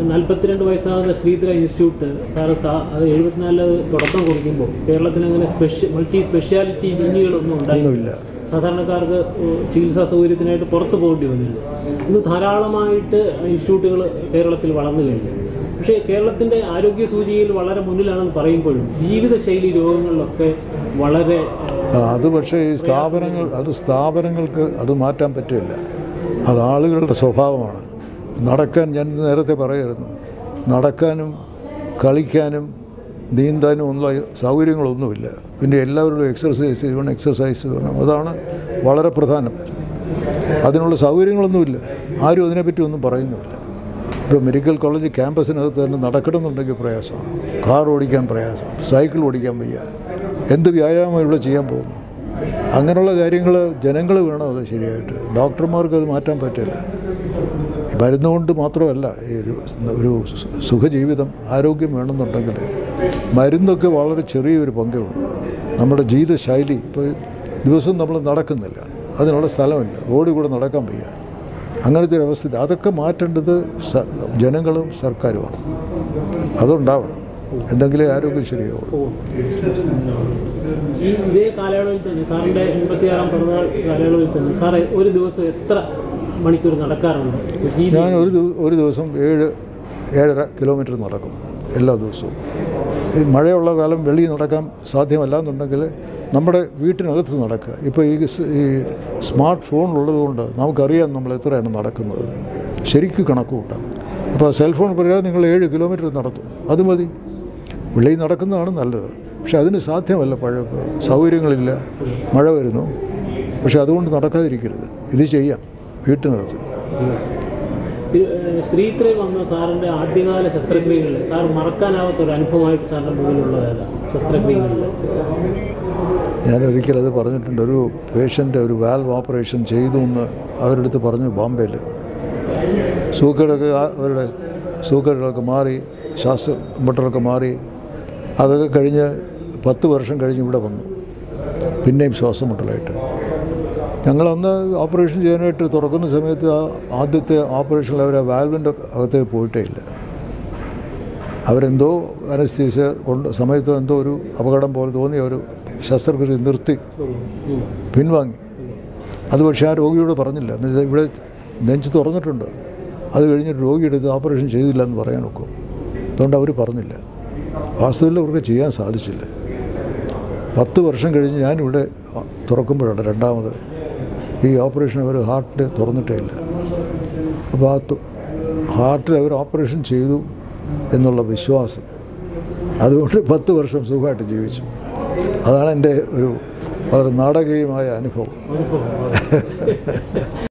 നാൽപ്പത്തിരണ്ട് വയസ്സാകുന്ന Sreedhara institute sir സ്ഥാ- അത് എഴുപത്തിനാലിൽ തുടക്കം കുറിക്കുമ്പോൾ കേരളത്തിന് അങ്ങനെ സ്പെഷ്യ മൾട്ടി സ്പെഷ്യാലിറ്റി വിങ്ങികളൊന്നും ഉണ്ടായിരുന്നില്ല സാധാരണക്കാർക്ക് ഏഹ്, ചികിത്സാ സൗകര്യത്തിനായിട്ട് പുറത്തു പോകേണ്ടി വന്നിരുന്നു ഇന്ന് ധാരാളമായിട്ട് ഇൻസ്റ്റിറ്റ്യൂട്ടുകൾ കേരളത്തിൽ വളർന്നു കഴിഞ്ഞു പക്ഷേ കേരളത്തിൻ്റെ ആരോഗ്യ സൂചികയിൽ വളരെ മുന്നിലാണെന്ന് പറയുമ്പോഴും ജീവിതശൈലി രോഗങ്ങളിലൊക്കെ വളരെ ഏഹ്, ആ, അത് പക്ഷേ ഈ സ്ഥാപനങ്ങൾ അത് സ്ഥാപനങ്ങൾക്ക് അത് മാറ്റാൻ പറ്റില്ല അത് ആളുകളുടെ സ്വഭാവമാണ് നടക്കാൻ ഞാൻ നേരത്തെ പറയായിരുന്നു നടക്കാനും കളിക്കാനും നീന്താനും ഒന്നും സൗകര്യങ്ങളൊന്നുമില്ല പിന്നെ എല്ലാവരും എക്സർസൈസ് ചെയ്യണം എക്സർസൈസ് വേണം അതാണ് വളരെ പ്രധാനം അതിനുള്ള സൗകര്യങ്ങളൊന്നുമില്ല ആരും അതിനെപ്പറ്റി ഒന്നും പറയുന്നുമില്ല ഇപ്പോൾ മെഡിക്കൽ കോളേജ് ക്യാമ്പസിനകത്ത് തന്നെ നടക്കണമെന്നുണ്ടെങ്കിൽ പ്രയാസമാണ് കാർ ഓടിക്കാൻ പ്രയാസം സൈക്കിൾ ഓടിക്കാൻ വയ്യ എന്ത് വ്യായാമം ഇവിടെ ചെയ്യാൻ പോകുന്നു അങ്ങനെയുള്ള കാര്യങ്ങൾ ജനങ്ങൾ വേണം അത് ശരിയായിട്ട് ഡോക്ടർമാർക്ക് അത് മാറ്റാൻ പറ്റില്ല മരുന്നുകൊണ്ട് മാത്രമല്ല ഈ ഒരു ഒരു സു- സുഖജീവിതം ആരോഗ്യം വേണമെന്നുണ്ടെങ്കിൽ മരുന്നൊക്കെ വളരെ ചെറിയൊരു പങ്കേ ഉള്ളൂ നമ്മുടെ ജീവിതശൈലി ഇപ്പോൾ ദിവസവും നമ്മൾ നടക്കുന്നില്ല അതിനുള്ള സ്ഥലമില്ല റോഡിൽ കൂടെ നടക്കാൻ വയ്യ അങ്ങനത്തെ ഒരു അവസ്ഥ അതൊക്കെ മാറ്റേണ്ടത് സ- ജനങ്ങളും സർക്കാരുമാണ് അതുണ്ടാവണം എന്തെങ്കിലേ ആരോഗ്യം ശരിയാവുള്ളൂ ഈ ഇതേ കാലയളവിൽ തന്നെ സാറിൻ്റെ എൺപത്തിയാറാം പിറന്നാൾ കാലയളവിൽ തന്നെ സാറ് ഒരു ദിവസം എത്ര മണിക്കൂർ നടക്കാറുണ്ട് രീതി ഞാൻ ഒരു ദിവ- ഒരു ദിവസം ഏഴ് ഏഴര കിലോമീറ്റർ നടക്കും എല്ലാ ദിവസവും ഈ മഴയുള്ള കാലം വെളിയിൽ നടക്കാൻ സാധ്യമല്ല എന്നുണ്ടെങ്കിൽ നമ്മുടെ വീട്ടിനകത്ത് നടക്കുക ഇപ്പോൾ ഈ സ്- ഈ സ്മാർട്ട് ഫോൺ ഉള്ളതുകൊണ്ട് നമുക്കറിയാം നമ്മൾ എത്രയാണ് നടക്കുന്നത് ശരിക്കും കണക്ക് കൂട്ടാം അപ്പോൾ സെൽഫോൺ പറയാതെ നിങ്ങൾ ഏഴ് കിലോമീറ്റർ നടത്തും അത് മതി വെളിയിൽ നടക്കുന്നതാണ് നല്ലത് പക്ഷെ അതിന് സാധ്യമല്ല പഴയ സൗകര്യങ്ങളില്ല മഴ വരുന്നു പക്ഷെ അതുകൊണ്ട് നടക്കാതിരിക്കരുത് ഇത് ചെയ്യാം വീട്ടിനകത്ത് തിരു- ഏഹ് ശ്രീത്രയിൽ വന്ന സാറിൻ്റെ ആദ്യകാല ശസ്ത്രക്രിയകളിൽ സാർ മറക്കാനാവാത്ത ഒരു അനുഭവമായിട്ട് സാറിൻ്റെ മുന്നിലുള്ളതല്ല ശസ്ത്രക്രിയകളിൽ ഞാൻ ഒരിക്കൽ അത് പറഞ്ഞിട്ടുണ്ട് ഒരു പേഷ്യൻ്റ് ഒരു വാൽവ് ഓപ്പറേഷൻ ചെയ്തു എന്ന് അവരുടെ അടുത്ത് പറഞ്ഞു ബോംബെയിൽ സൂക്കേടൊക്കെ ആ- അവരുടെ സൂക്കേടുകളൊക്കെ മാറി ശ്വാസ മുട്ടലൊക്കെ മാറി അതൊക്കെ കഴിഞ്ഞ് പത്ത് വർഷം കഴിഞ്ഞ് ഇവിടെ വന്നു പിന്നെയും ശ്വാസം മുട്ടലായിട്ട് ഞങ്ങളന്ന് ഓപ്പറേഷൻ ചെയ്യാനായിട്ട് തുറക്കുന്ന സമയത്ത് ആ ആദ്യത്തെ ഓപ്പറേഷനിൽ അവർ ആ വാൽവിൻ്റെ അകത്തേക്ക് പോയിട്ടേ ഇല്ല അവരെന്തോ അനസ്തീസ കൊണ്ട് സമയത്ത് എന്തോ ഒരു അപകടം പോലെ തോന്നി അവർ ശസ്ത്രക്രിയ നിർത്തി പിൻവാങ്ങി അത് പക്ഷേ ആ രോഗിയോട് പറഞ്ഞില്ല എന്നുവെച്ചാൽ ഇവിടെ നെഞ്ച് തുറന്നിട്ടുണ്ട് അത് കഴിഞ്ഞിട്ട് രോഗിയുടെ ഇത് ഓപ്പറേഷൻ ചെയ്തില്ല എന്ന് പറയാൻ ഒക്കും അതുകൊണ്ട് അവർ പറഞ്ഞില്ല വാസ്തവത്തിൽ അവർക്ക് ചെയ്യാൻ സാധിച്ചില്ല പത്ത് വർഷം കഴിഞ്ഞ് ഞാനിവിടെ തുറക്കുമ്പോഴാണ് രണ്ടാമത് ഈ ഓപ്പറേഷൻ അവർ ഹാർട്ടിൻ്റെ തുറന്നിട്ടേ ഇല്ല അപ്പോൾ ആ തു- ഹാർട്ടിൽ അവർ ഓപ്പറേഷൻ ചെയ്തു എന്നുള്ള വിശ്വാസം അതുകൊണ്ട് പത്ത് വർഷം സുഖമായിട്ട് ജീവിച്ചു അതാണ് എൻ്റെ ഒരു വളരെ നാടകീയമായ അനുഭവം അനുഭവം